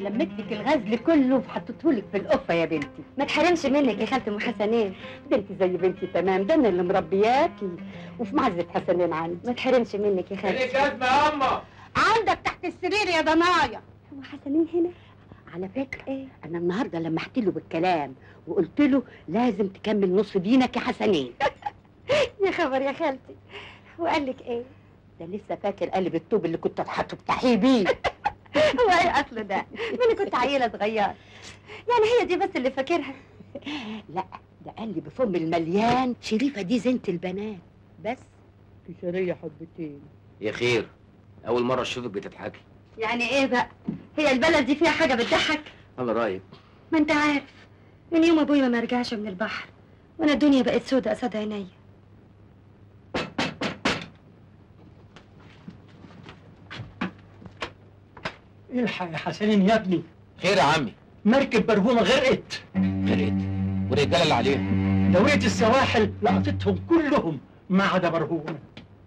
لمت لك الغزل كله وحطيته لك في القفه يا بنتي ما تحرمش منك يا خالتي ام حسنين ده انت زي بنتي تمام ده انا اللي مربياكي وفي معزه حسنين عندي ما تحرمش منك يا خالتي كاتمه يا اما عندك تحت السرير يا ضنايا هو حسنين هنا على فكره ايه انا النهارده لمحت له بالكلام وقلت له لازم تكمل نص دينك يا حسنين يا خبر يا خالتي وقال لك ايه ده لسه فاكر قالب الطوب اللي كنت هتفتحيه بيه هو ايه اصله ده ما انا كنت عيله صغيره يعني هي دي بس اللي فاكرها لا ده قال لي بفم المليان شريفه دي زينه البنات بس كشريه حبتين يا خير اول مره اشوفك بتضحكي يعني ايه بقى هي البلد دي فيها حاجه بتضحك على رايك ما انت عارف من يوم ابويا ما رجعش من البحر وانا الدنيا بقت سودة قصاد عينيا الحق يا حسنين يا ابني خير يا عمي مركب برهومه غرقت غرقت والرجاله اللي عليها دوية السواحل لقطتهم كلهم ما عدا برهومه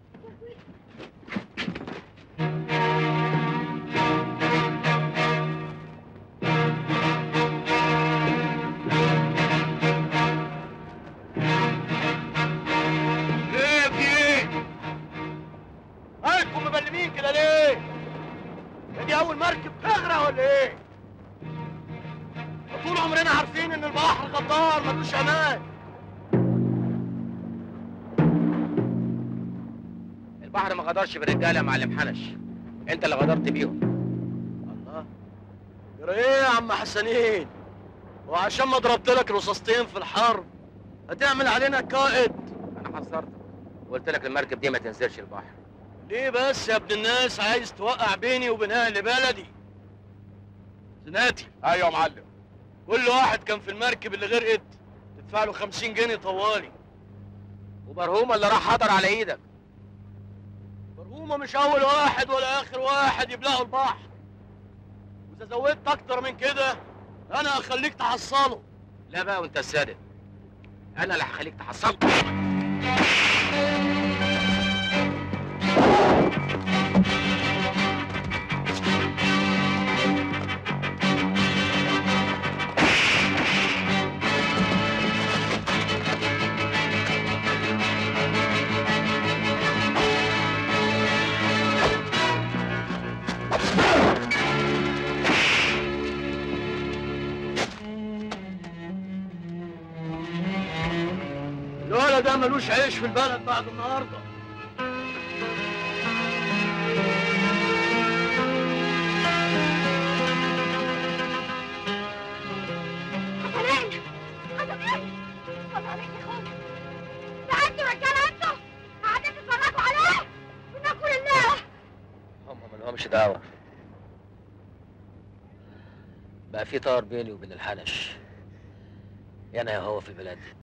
ليه في ايه؟ مالكم مبلمين كده ليه؟ هي دي أول مركب تغرق ولا ايه؟ طول عمرنا عارفين إن البحر غدار ملوش أمان البحر ما غدرش بالرجاله يا معلم حنش انت اللي غدرت بيهم الله يا ايه يا عم حسنين؟ وعشان ما ضربت لك رصاصتين في الحرب هتعمل علينا قائد انا حذرتك وقلت لك المركب دي ما تنزلش البحر ليه بس يا ابن الناس عايز توقع بيني وبين اهل بلدي زناتي ايوه يا معلم كل واحد كان في المركب اللي غرقت تدفع له 50 جنيه طوالي وبرهومه اللي راح حضر على ايدك برهومه مش اول واحد ولا اخر واحد يبلعوا البحر واذا زودت اكتر من كده انا هخليك تحصله لا بقى وانت السادة انا اللي هخليك تحصل الولد ده ملوش عيش في البلد بعد النهارده حسنين حسنين خد عليك يا اخويا ده انتوا رجاله انتوا قاعدين تتفرجوا عليه وناكل الله هم مالهمش دعوه بقى في طار بيني وبين الحنش انا يا هو في البلد